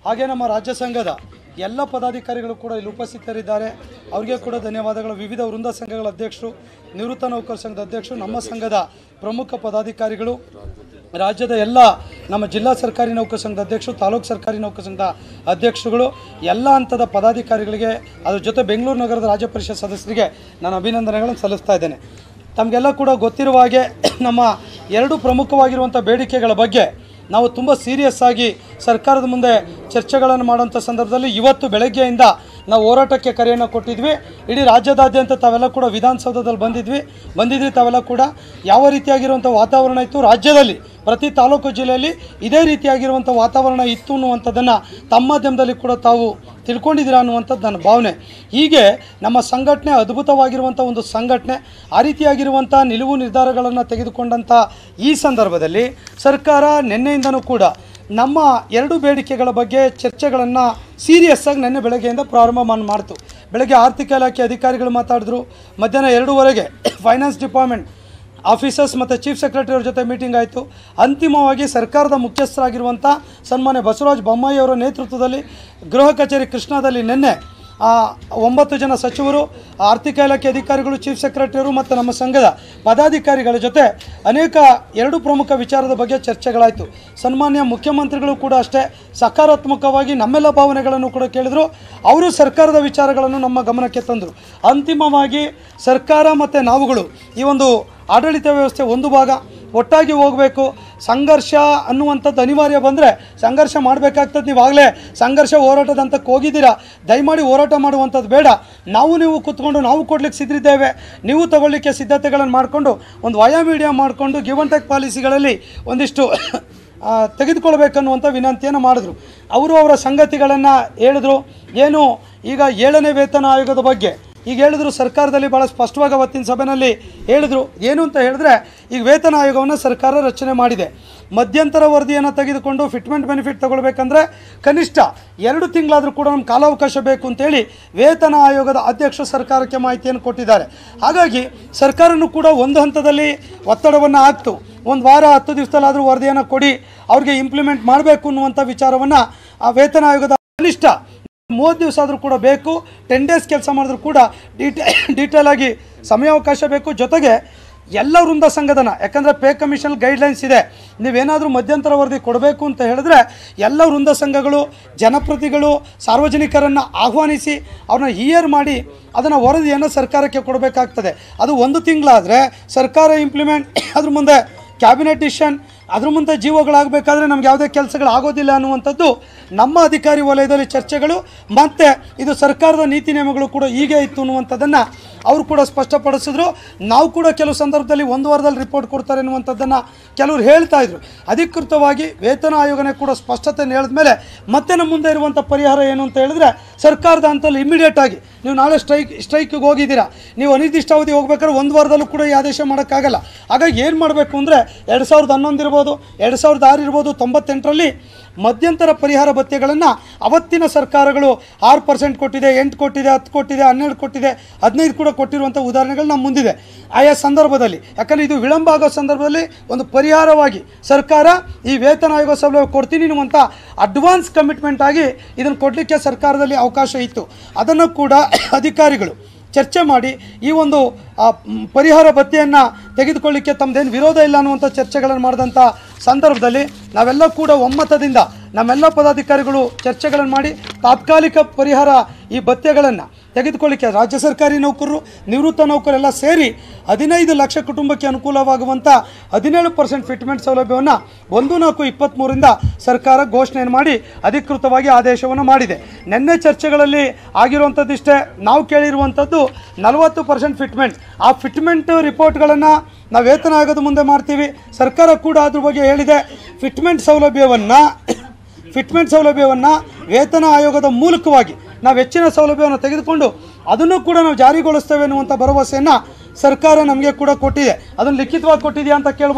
ಹಾಗೆ ನಮ್ಮ ರಾಜ್ಯ ಸಂಘದ ಎಲ್ಲ ಪದಾಧಿಕಾರಿಗಳು ಕೂಡ ಇಲ್ಲಿ ಉಪಸ್ಥಿತರಿದ್ದಾರೆ ಅವರಿಗೆ ಕೂಡ ಧನ್ಯವಾದಗಳು ವಿವಿಧ ವೃಂದ ಸಂಘಗಳ ಅಧ್ಯಕ್ಷರು ನಿವೃತ್ತ ನೌಕರ ಸಂಘದ ಅಧ್ಯಕ್ಷರು ನಮ್ಮ ಸಂಘದ ಪ್ರಮುಖ ಪದಾಧಿಕಾರಿಗಳು ರಾಜ್ಯದ ಎಲ್ಲ ನಮ್ಮ ಜಿಲ್ಲಾ ಸರ್ಕಾರಿ ನೌಕರ ಸಂಘದ ಅಧ್ಯಕ್ಷರು ತಾಲೂಕು ಸರ್ಕಾರಿ ನೌಕರ ಸಂಘದ ಅಧ್ಯಕ್ಷರುಗಳು ಎಲ್ಲ ಹಂತದ ಪದಾಧಿಕಾರಿಗಳಿಗೆ ಅದ್ರ ಜೊತೆ ಬೆಂಗಳೂರು ನಗರದ ರಾಜ್ಯ ಪರಿಷತ್ ಸದಸ್ಯರಿಗೆ ನಾನು ಅಭಿನಂದನೆಗಳನ್ನು ಸಲ್ಲಿಸ್ತಾ ಇದ್ದೇನೆ ತಮಗೆಲ್ಲ ಕೂಡ ಗೊತ್ತಿರುವ ಹಾಗೆ ನಮ್ಮ ಎರಡು ಪ್ರಮುಖವಾಗಿರುವಂಥ ಬೇಡಿಕೆಗಳ ಬಗ್ಗೆ ನಾವು ತುಂಬ ಸೀರಿಯಸ್ ಆಗಿ ಸರ್ಕಾರದ ಮುಂದೆ ಚರ್ಚೆಗಳನ್ನು ಮಾಡುವಂಥ ಸಂದರ್ಭದಲ್ಲಿ ಇವತ್ತು ಬೆಳಗ್ಗೆಯಿಂದ ನಾವು ಹೋರಾಟಕ್ಕೆ ಕರೆಯನ್ನು ಕೊಟ್ಟಿದ್ವಿ ಇಡೀ ರಾಜ್ಯದಾದ್ಯಂತ ತಾವೆಲ್ಲ ಕೂಡ ವಿಧಾನಸೌಧದಲ್ಲಿ ಬಂದಿದ್ವಿ ಬಂದಿದ್ವಿ ತಾವೆಲ್ಲ ಕೂಡ ಯಾವ ರೀತಿಯಾಗಿರುವಂಥ ವಾತಾವರಣ ಇತ್ತು ರಾಜ್ಯದಲ್ಲಿ ಪ್ರತಿ ತಾಲೂಕು ಜಿಲ್ಲೆಯಲ್ಲಿ ಇದೇ ರೀತಿಯಾಗಿರುವಂಥ ವಾತಾವರಣ ಇತ್ತು ಅನ್ನುವಂಥದ್ದನ್ನು ತಮ್ಮ ಮಾಧ್ಯಮದಲ್ಲಿ ಕೂಡ ತಾವು ತಿಳ್ಕೊಂಡಿದ್ದೀರಾ ಅನ್ನುವಂಥದ್ದು ನನ್ನ ಭಾವನೆ ಹೀಗೆ ನಮ್ಮ ಸಂಘಟನೆ ಅದ್ಭುತವಾಗಿರುವಂಥ ಒಂದು ಸಂಘಟನೆ ಆ ರೀತಿಯಾಗಿರುವಂಥ ನಿಲುವು ನಿರ್ಧಾರಗಳನ್ನು ತೆಗೆದುಕೊಂಡಂಥ ಈ ಸಂದರ್ಭದಲ್ಲಿ ಸರ್ಕಾರ ನಿನ್ನೆಯಿಂದನೂ ಕೂಡ ನಮ್ಮ ಎರಡು ಬೇಡಿಕೆಗಳ ಬಗ್ಗೆ ಚರ್ಚೆಗಳನ್ನು ಸೀರಿಯಸ್ ಆಗಿ ನಿನ್ನೆ ಬೆಳಗ್ಗೆಯಿಂದ ಪ್ರಾರಂಭ ಮಾಡ್- ಮಾಡ್ತು ಬೆಳಗ್ಗೆ ಆರ್ಥಿಕ ಇಲಾಖೆ ಅಧಿಕಾರಿಗಳು ಮಾತಾಡಿದ್ರು ಮಧ್ಯಾಹ್ನ ಎರಡೂವರೆಗೆ ಫೈನಾನ್ಸ್ ಡಿಪಾರ್ಟ್ಮೆಂಟ್ ಆಫೀಸರ್ಸ್ ಮತ್ತು ಚೀಫ್ ಸೆಕ್ರೆಟರಿ ಅವ್ರ ಜೊತೆ ಮೀಟಿಂಗ್ ಆಯಿತು ಅಂತಿಮವಾಗಿ ಸರ್ಕಾರದ ಮುಖ್ಯಸ್ಥರಾಗಿರುವಂಥ ಸನ್ಮಾನ್ಯ ಬಸವರಾಜ ಬೊಮ್ಮಾಯಿ ಅವರ ನೇತೃತ್ವದಲ್ಲಿ ಗೃಹ ಕಚೇರಿ ಕೃಷ್ಣಾದಲ್ಲಿ ನಿನ್ನೆ ಆ, ಒಂಬತ್ತು ಜನ ಸಚಿವರು ಆರ್ಥಿಕ ಇಲಾಖೆ ಅಧಿಕಾರಿಗಳು ಚೀಫ್ ಸೆಕ್ರೆಟರಿಯರು ಮತ್ತು ನಮ್ಮ ಸಂಘದ ಪದಾಧಿಕಾರಿಗಳ ಜೊತೆ ಅನೇಕ ಎರಡು ಪ್ರಮುಖ ವಿಚಾರದ ಬಗ್ಗೆ ಚರ್ಚೆಗಳಾಯಿತು ಸನ್ಮಾನ್ಯ ಮುಖ್ಯಮಂತ್ರಿಗಳು ಕೂಡ ಅಷ್ಟೇ ಸಕಾರಾತ್ಮಕವಾಗಿ ನಮ್ಮೆಲ್ಲ ಭಾವನೆಗಳನ್ನು ಕೂಡ ಕೇಳಿದರು ಅವರು ಸರ್ಕಾರದ ವಿಚಾರಗಳನ್ನು ನಮ್ಮ ಗಮನಕ್ಕೆ ತಂದರು ಅಂತಿಮವಾಗಿ ಸರ್ಕಾರ ಮತ್ತು ನಾವುಗಳು ಈ ಒಂದು ಆಡಳಿತ ವ್ಯವಸ್ಥೆ ಒಂದು ಭಾಗ ಒಟ್ಟಾಗಿ ಹೋಗಬೇಕು ಸಂಘರ್ಷ ಅನ್ನುವಂಥದ್ದು ಅನಿವಾರ್ಯ ಬಂದರೆ ಸಂಘರ್ಷ ಮಾಡಬೇಕಾಗ್ತದೆ ನೀವಾಗಲೇ ಸಂಘರ್ಷ ಹೋರಾಟದ ಹಂತಕ್ಕೆ ಹೋಗಿದ್ದೀರಾ ದಯಮಾಡಿ ಹೋರಾಟ ಮಾಡುವಂಥದ್ದು ಬೇಡ ನಾವು ನೀವು ಕೂತ್ಕೊಂಡು ನಾವು ಕೊಡ್ಲಿಕ್ಕೆ ಸಿದ್ಧಿದ್ದೇವೆ ನೀವು ತಗೊಳ್ಳಿಕ್ಕೆ ಸಿದ್ಧತೆಗಳನ್ನು ಮಾಡಿಕೊಂಡು ಒಂದು ವಯಾ ಮೀಡಿಯಾ ಮಾಡಿಕೊಂಡು ಗಿವ್ ಅಂಡ್ ಟೆಕ್ ಪಾಲಿಸಿಗಳಲ್ಲಿ ಒಂದಿಷ್ಟು ಆ, ತೆಗೆದುಕೊಳ್ಬೇಕನ್ನುವಂಥ ವಿನಂತಿಯನ್ನು ಮಾಡಿದ್ರು ಅವರು ಅವರ ಸಂಗತಿಗಳನ್ನು ಹೇಳಿದ್ರು ಏನು ಈಗ ಏಳನೇ ವೇತನ ಆಯೋಗದ ಬಗ್ಗೆ ಈಗ ಹೇಳಿದ್ರು ಸರ್ಕಾರದಲ್ಲಿ ಭಾಳ ಸ್ಪಷ್ಟವಾಗಿ ಅವತ್ತಿನ ಸಭೆಯಲ್ಲಿ ಹೇಳಿದ್ರು ಏನು ಅಂತ ಹೇಳಿದ್ರೆ ಈಗ ವೇತನ ಆಯೋಗವನ್ನು ಸರ್ಕಾರ ರಚನೆ ಮಾಡಿದೆ ಮಧ್ಯಂತರ ವರದಿಯನ್ನು ತೆಗೆದುಕೊಂಡು ಫಿಟ್ಮೆಂಟ್ ಬೆನಿಫಿಟ್ ತಗೊಳ್ಬೇಕಂದ್ರೆ ಕನಿಷ್ಠ ಎರಡು ತಿಂಗಳಾದರೂ ಕೂಡ ನಮ್ಮ ಕಾಲಾವಕಾಶ ಬೇಕು ಅಂತೇಳಿ ವೇತನ ಆಯೋಗದ ಅಧ್ಯಕ್ಷರು ಸರ್ಕಾರಕ್ಕೆ ಮಾಹಿತಿಯನ್ನು ಕೊಟ್ಟಿದ್ದಾರೆ ಹಾಗಾಗಿ ಸರ್ಕಾರನೂ ಕೂಡ ಒಂದು ಹಂತದಲ್ಲಿ ಒತ್ತಡವನ್ನು ಹಾಕ್ತು ಒಂದು ವಾರ ಹತ್ತು ದಿವಸದಲ್ಲಾದರೂ ವರದಿಯನ್ನು ಕೊಡಿ ಅವ್ರಿಗೆ ಇಂಪ್ಲಿಮೆಂಟ್ ಮಾಡಬೇಕು ಅನ್ನುವಂಥ ವಿಚಾರವನ್ನು ಆ ವೇತನ ಆಯೋಗದ ಕನಿಷ್ಠ ಮೂವತ್ತು ದಿವಸ ಆದರೂ ಕೂಡ ಬೇಕು ಟೆನ್ ಡೇಸ್ ಕೆಲಸ ಮಾಡಿದ್ರು ಕೂಡ ಡೀಟೇ ಡೀಟೇಲ್ ಆಗಿ ಸಮಯಾವಕಾಶ ಬೇಕು ಜೊತೆಗೆ ಎಲ್ಲ ವೃಂದ ಸಂಘದನ ಯಾಕಂದರೆ ಪೇ ಕಮಿಷನ್ ಗೈಡ್ಲೈನ್ಸ್ ಇದೆ ನೀವೇನಾದರೂ ಮಧ್ಯಂತರ ವರದಿ ಕೊಡಬೇಕು ಅಂತ ಹೇಳಿದ್ರೆ ಎಲ್ಲ ವೃಂದ ಸಂಘಗಳು ಜನಪ್ರತಿಗಳು ಸಾರ್ವಜನಿಕರನ್ನು ಆಹ್ವಾನಿಸಿ ಅವ್ರನ್ನ ಹಿಯರ್ ಮಾಡಿ ಅದನ್ನು ವರದಿಯನ್ನು ಸರ್ಕಾರಕ್ಕೆ ಕೊಡಬೇಕಾಗ್ತದೆ ಅದು ಒಂದು ತಿಂಗಳಾದರೆ ಸರ್ಕಾರ ಇಂಪ್ಲಿಮೆಂಟ್ ಅದ್ರ ಮುಂದೆ ಕ್ಯಾಬಿನೆಟ್ ಡಿಸಿಷನ್ ಅದ್ರ ಮುಂದೆ ಜೀವಗಳಾಗಬೇಕಾದ್ರೆ ನಮ್ಗೆ ಯಾವುದೇ ಕೆಲಸಗಳು ಆಗೋದಿಲ್ಲ ಅನ್ನುವಂಥದ್ದು ನಮ್ಮ ಅಧಿಕಾರಿ ವಲಯದಲ್ಲಿ ಚರ್ಚೆಗಳು ಮತ್ತು ಇದು ಸರ್ಕಾರದ ನೀತಿ ನಿಯಮಗಳು ಕೂಡ ಹೀಗೆ ಇತ್ತು ಅನ್ನುವಂಥದ್ದನ್ನು ಅವರು ಕೂಡ ಸ್ಪಷ್ಟಪಡಿಸಿದ್ರು ನಾವು ಕೂಡ ಕೆಲವು ಸಂದರ್ಭದಲ್ಲಿ ಒಂದು ವಾರದಲ್ಲಿ ರಿಪೋರ್ಟ್ ಕೊಡ್ತಾರೆ ಅನ್ನುವಂಥದ್ದನ್ನು ಕೆಲವರು ಹೇಳ್ತಾ ಇದ್ರು ಅಧಿಕೃತವಾಗಿ ವೇತನ ಆಯೋಗನೇ ಕೂಡ ಸ್ಪಷ್ಟತೆ ಹೇಳಿದ ಮೇಲೆ ಮತ್ತೆ ನಮ್ಮ ಮುಂದೆ ಇರುವಂಥ ಪರಿಹಾರ ಏನು ಅಂತ ಹೇಳಿದ್ರೆ ಸರ್ಕಾರದ ಹಂತದಲ್ಲಿ ಇಮಿಡಿಯೇಟ್ ಆಗಿ ನೀವು ನಾಳೆ ಸ್ಟ್ರೈಕ್ ಸ್ಟ್ರೈಕ್ಗೆ ಹೋಗಿದ್ದೀರಾ ನೀವು ಅನಿರ್ದಿಷ್ಟಾವಧಿ ಹೋಗ್ಬೇಕಾದ್ರೆ ಒಂದು ವಾರದಲ್ಲೂ ಕೂಡ ಈ ಆದೇಶ ಮಾಡೋಕ್ಕಾಗಲ್ಲ ಹಾಗಾಗಿ ಏನು ಮಾಡಬೇಕು ಅಂದರೆ ಎರಡು ಸಾವಿರದ ಹನ್ನೊಂದು ಇರ್ಬೋದು ಎರಡು ಸಾವಿರದ ಆರು ಇರ್ಬೋದು ತೊಂಬತ್ತೆಂಟರಲ್ಲಿ ಮಧ್ಯಂತರ ಪರಿಹಾರ ಭತ್ಯೆಗಳನ್ನು ಅವತ್ತಿನ ಸರ್ಕಾರಗಳು ಆರು ಪರ್ಸೆಂಟ್ ಕೊಟ್ಟಿದೆ ಎಂಟು ಕೊಟ್ಟಿದೆ ಹತ್ತು ಕೊಟ್ಟಿದೆ ಹನ್ನೆರಡು ಕೊಟ್ಟಿದೆ ಹದಿನೈದು ಕೂಡ ಕೊಟ್ಟಿರುವಂಥ ಉದಾಹರಣೆಗಳು ನಮ್ಮ ಮುಂದಿದೆ ಆಯಾ ಸಂದರ್ಭದಲ್ಲಿ ಯಾಕಂದರೆ ಇದು ವಿಳಂಬ ಆಗೋ ಸಂದರ್ಭದಲ್ಲಿ ಒಂದು ಪರಿಹಾರವಾಗಿ ಸರ್ಕಾರ ಈ ವೇತನ ಆಯೋಗ ಸೌಲಭ್ಯ ಕೊಡ್ತೀನಿ ಅನ್ನುವಂಥ ಅಡ್ವಾನ್ಸ್ ಕಮಿಟ್ಮೆಂಟ್ ಆಗಿ ಇದನ್ನು ಕೊಡಲಿಕ್ಕೆ ಸರ್ಕಾರದಲ್ಲಿ ಅವಕಾಶ ಇತ್ತು ಅದನ್ನು ಕೂಡ ಅಧಿಕಾರಿಗಳು ಚರ್ಚೆ ಮಾಡಿ ಈ ಒಂದು ಆ, ಮ್, ಪರಿಹಾರ ಭತ್ಯೆಯನ್ನು ತೆಗೆದುಕೊಳ್ಳಿಕ್ಕೆ ತಮ್ಮದೇನು ವಿರೋಧ ಇಲ್ಲ ಅನ್ನುವಂಥ ಚರ್ಚೆಗಳನ್ನು ಮಾಡಿದಂಥ ಸಂದರ್ಭದಲ್ಲಿ ನಾವೆಲ್ಲ ಕೂಡ ಒಮ್ಮತದಿಂದ ನಮ್ಮೆಲ್ಲ ಪದಾಧಿಕಾರಿಗಳು ಚರ್ಚೆಗಳನ್ನು ಮಾಡಿ ತಾತ್ಕಾಲಿಕ ಪರಿಹಾರ ಈ ಭತ್ಯೆಗಳನ್ನು ತೆಗೆದುಕೊಳ್ಳಿಕ್ಕೆ ರಾಜ್ಯ ಸರ್ಕಾರಿ ನೌಕರರು ನಿವೃತ್ತ ನೌಕರೆಲ್ಲ ಸೇರಿ ಹದಿನೈದು ಲಕ್ಷ ಕುಟುಂಬಕ್ಕೆ ಅನುಕೂಲವಾಗುವಂಥ ಹದಿನೇಳು ಪರ್ಸೆಂಟ್ ಫಿಟ್ಮೆಂಟ್ ಸೌಲಭ್ಯವನ್ನು ಒಂದು ನಾಲ್ಕು ಇಪ್ಪತ್ತ್ಮೂರಿಂದ ಸರ್ಕಾರ ಘೋಷಣೆಯನ್ನು ಮಾಡಿ ಅಧಿಕೃತವಾಗಿ ಆದೇಶವನ್ನು ಮಾಡಿದೆ ನಿನ್ನೆ ಚರ್ಚೆಗಳಲ್ಲಿ ಆಗಿರುವಂಥದ್ದಿಷ್ಟೇ ನಾವು ಕೇಳಿರುವಂಥದ್ದು ನಲವತ್ತು ಪರ್ಸೆಂಟ್ ಫಿಟ್ಮೆಂಟ್ ಆ ಫಿಟ್ಮೆಂಟ್ ರಿಪೋರ್ಟ್ಗಳನ್ನು ನಾವು ವೇತನ ಆಯೋಗದ ಮುಂದೆ ಮಾಡ್ತೀವಿ ಸರ್ಕಾರ ಕೂಡ ಅದ್ರ ಬಗ್ಗೆ ಹೇಳಿದೆ ಫಿಟ್ಮೆಂಟ್ ಸೌಲಭ್ಯವನ್ನು ಫಿಟ್ಮೆಂಟ್ ಸೌಲಭ್ಯವನ್ನು ವೇತನ ಆಯೋಗದ ಮೂಲಕವಾಗಿ ನಾವು ಹೆಚ್ಚಿನ ಸೌಲಭ್ಯವನ್ನು ತೆಗೆದುಕೊಂಡು ಅದನ್ನು ಕೂಡ ನಾವು ಜಾರಿಗೊಳಿಸ್ತೇವೆ ಅನ್ನುವಂಥ ಭರವಸೆಯನ್ನು ಸರ್ಕಾರ ನಮಗೆ ಕೂಡ ಕೊಟ್ಟಿದೆ ಅದನ್ನು ಲಿಖಿತವಾಗಿ ಕೊಟ್ಟಿದೆಯಾ ಅಂತ ಕೇಳ್ಬೋದು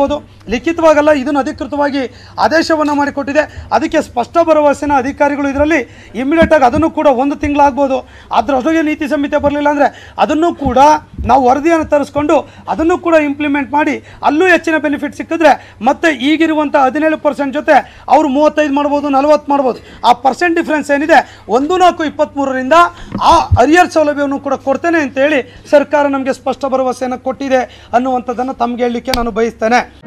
ಲಿಖಿತವಾಗಲ್ಲ ಇದನ್ನು ಅಧಿಕೃತವಾಗಿ ಆದೇಶವನ್ನು ಮಾಡಿಕೊಟ್ಟಿದೆ ಅದಕ್ಕೆ ಸ್ಪಷ್ಟ ಭರವಸೆನ ಅಧಿಕಾರಿಗಳು ಇದರಲ್ಲಿ ಇಮಿಡಿಯೇಟಾಗಿ ಅದನ್ನು ಕೂಡ ಒಂದು ತಿಂಗಳಾಗ್ಬೋದು ಅದರೊಳಗೆ ನೀತಿ ಸಂಹಿತೆ ಬರಲಿಲ್ಲ ಅಂದರೆ ಅದನ್ನು ಕೂಡ ನಾವು ವರದಿಯನ್ನು ತರಿಸ್ಕೊಂಡು ಅದನ್ನು ಕೂಡ ಇಂಪ್ಲಿಮೆಂಟ್ ಮಾಡಿ ಅಲ್ಲೂ ಹೆಚ್ಚಿನ ಬೆನಿಫಿಟ್ ಸಿಕ್ಕಿದ್ರೆ ಮತ್ತೆ ಈಗಿರುವಂಥ ಹದಿನೇಳು ಪರ್ಸೆಂಟ್ ಜೊತೆ ಅವರು ಮೂವತ್ತೈದು ಮಾಡ್ಬೋದು ನಲವತ್ತು ಮಾಡ್ಬೋದು ಆ ಪರ್ಸೆಂಟ್ ಡಿಫ್ರೆನ್ಸ್ ಏನಿದೆ ಒಂದು ನಾಲ್ಕು ಇಪ್ಪತ್ತ್ಮೂರರಿಂದ ಆ ಅರಿಯರ್ ಸೌಲಭ್ಯವನ್ನು ಕೂಡ ಕೊಡ್ತೇನೆ ಅಂತೇಳಿ ಸರ್ಕಾರ ನಮಗೆ ಸ್ಪಷ್ಟ ಭರವಸೆಯನ್ನು ಕೊಟ್ಟಿದೆ ಅನ್ನುವಂಥದ್ದನ್ನು ತಮ್ಗೆ ಹೇಳಲಿಕ್ಕೆ ನಾನು ಬಯಸ್ತೇನೆ